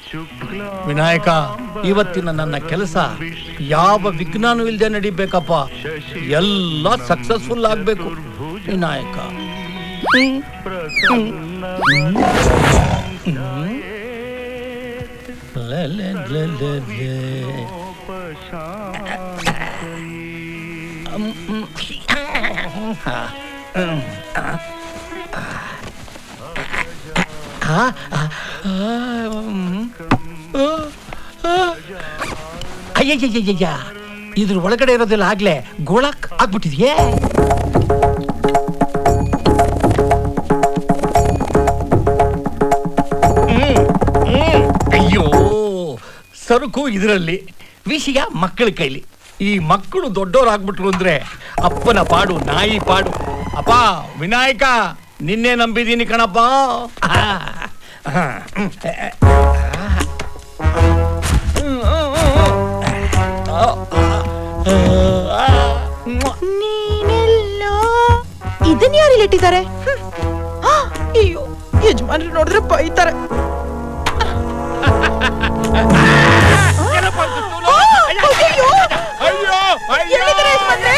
ವಿನಾಯಕ ಇವತ್ತಿನ ನನ್ನ ಕೆಲಸ ಯಾವ ವಿಘ್ನನೂ ಇಲ್ಲದೆ ನಡಿಬೇಕಪ್ಪ ಎಲ್ಲ ಸಕ್ಸಸ್ಫುಲ್ ಆಗ್ಬೇಕು ವಿನಾಯಕ ಲೆ, ಲೆ, ಲೆ, ಲೆ, ಲೆ. ಹ್ಮ್, ಹ್ಮ್. ಹಾ, ಹ್ಮ್, ಆ, ಆ, ಆ, ಆ, ಹ್ಮ್. ಆ, ಆ. ಅಯ್ಯಯ್ಯಯ್ಯಯ್ಯ ಇದ್ರ ಒಳಗಡೆ ಇರೋದಿಲ್ಲ ಆಗ್ಲೇ ಗೋಳಕ್ ಆಗ್ಬಿಟ್ಟಿದ್ಯೇ ಹ್ಮ್, ಹ್ಮ್. ಅಯ್ಯೋ ಸರಕು ಇದರಲ್ಲಿ ವಿಷಯ ಮಕ್ಕಳ ಕೈಲಿ ಈ ಮಕ್ಕಳು ದೊಡ್ಡವರಾಗ್ಬಿಟ್ರು ಅಂದ್ರೆ ಅಪ್ಪನ ಪಾಡು ನಾಯಿ ಪಾಡು ಅಪ್ಪ ವಿನಾಯಕ ನಿನ್ನೆ ನಂಬಿದೀನಿ ಕಣಪ್ಪ ಆ, ಆ, ಹ್ಮ್. ನೀನೆಲ್ಲೋ ಇದನ್ನ ಯಾರು ಇಲ್ಲಿಟ್ಟಿದ್ದಾರೆ ಹ್ಮ್. ಆ, ಅಯ್ಯೋ ಯಜಮಾನ್ರು ನೋಡಿದ್ರೆ ಬೈತಾರೆ ಎಲ್ಲಿದ್ದೀರಾ ಯಜಮಾನ್ರೆ?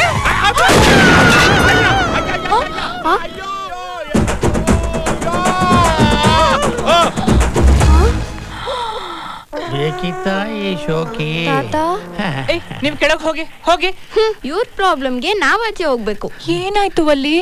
ಬೇಕಿತ್ತಾ ಈ ಶೋಕಿ ತಾತ ಏಯ್, ನೀವ್ ಕೆಳಗ್ ಹೋಗಿ ಹೋಗಿ ಇವ್ರ ಪ್ರಾಬ್ಲಮ್ಗೆ ನಾವಾಚೆ ಹೋಗ್ಬೇಕು ಏನಾಯ್ತು ವಲ್ಲಿ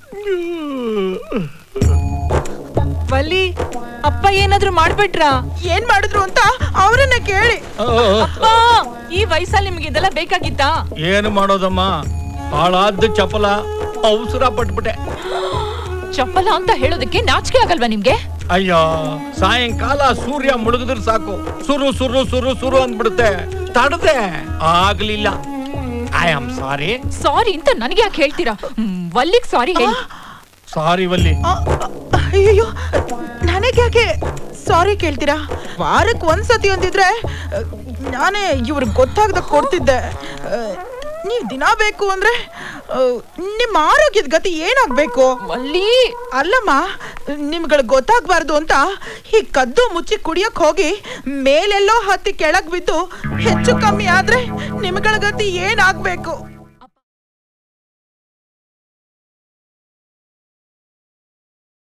ವಲ್ಲಿ ಅಪ್ಪ ಏನಾದ್ರೂ ಮಾಡ್ಬಿಟ್ರಾ ಏನ್ ಮಾಡಿದ್ರು ಅಂತ ಅವ್ರನ್ನ ಕೇಳಿ ಅಪ್ಪ ಈ ವಯಸ್ಸಲ್ಲಿ ನಿಮ್ಗೆ ಇದೆಲ್ಲ ಬೇಕಾಗಿತ್ತಾ ಏನು ಮಾಡೋದಮ್ಮ ಹಾಳಾದ ಚಪಲ ಅವಸರ ಪಟ್ಬಿಟ್ಟೆ ಚಪ್ಪಲ ಅಂತ ಹೇಳೋದಕ್ಕೆ ನಾಚಿಕೆ ಆಗಲ್ವಾ ನಿಮ್ಗೆ ಅಯ್ಯೋ ಸಾಯಂಕಾಲ ಸೂರ್ಯ ಮುಳುಗಿದ್ರೆ ಸಾಕು ಸುರು ಸುರು ಸುರು ಸುರು ಅಂದ್ಬಿಡುತ್ತೆ ತಡದೆ ಆಗ್ಲಿಲ್ಲ ಐ ಆಮ್ ಸಾರಿ ಸಾರಿ ಅಂತ ನನಗೆ ಯಾಕೆ ಹೇಳ್ತೀರಾ ವಲ್ಲಿಗ್ ಸಾರಿ ಹೇಳಿ ಸಾರಿ ವಲ್ಲಿ ಅಯ್ಯೋ ನನಗೆ ಯಾಕೆ ಸಾರಿ ಕೇಳ್ತೀರಾ ವಾರಕ್ಕೆ ಒಂದ್ಸತಿ ಅಂದಿದ್ರೆ ಅಹ್, ನಾನೇ ಇವ್ರಿಗೆ ಗೊತ್ತಾಗ್ದ ಕೊಡ್ತಿದ್ದೆ ಅಹ್, ನೀವ್ ದಿನ ಬೇಕು ಅಂದ್ರೆ ಅಹ್, ನಿಮ್ಮ ಆರೋಗ್ಯದ ಗತಿ ಏನಾಗ್ಬೇಕು ವಲ್ಲಿ ಅಲ್ಲಮ್ಮ ನಿಮ್ಗಳಿಗೆ ಗೊತ್ತಾಗ್ಬಾರ್ದು ಅಂತ ಈ ಕದ್ದು ಮುಚ್ಚಿ ಕುಡಿಯಕ್ ಹೋಗಿ ಮೇಲೆಲ್ಲೋ ಹತ್ತಿ ಕೆಳಗ್ ಬಿದ್ದು ಹೆಚ್ಚು ಕಮ್ಮಿ ಆದ್ರೆ ನಿಮ್ಗಳ ಗತಿ ಏನಾಗ್ಬೇಕು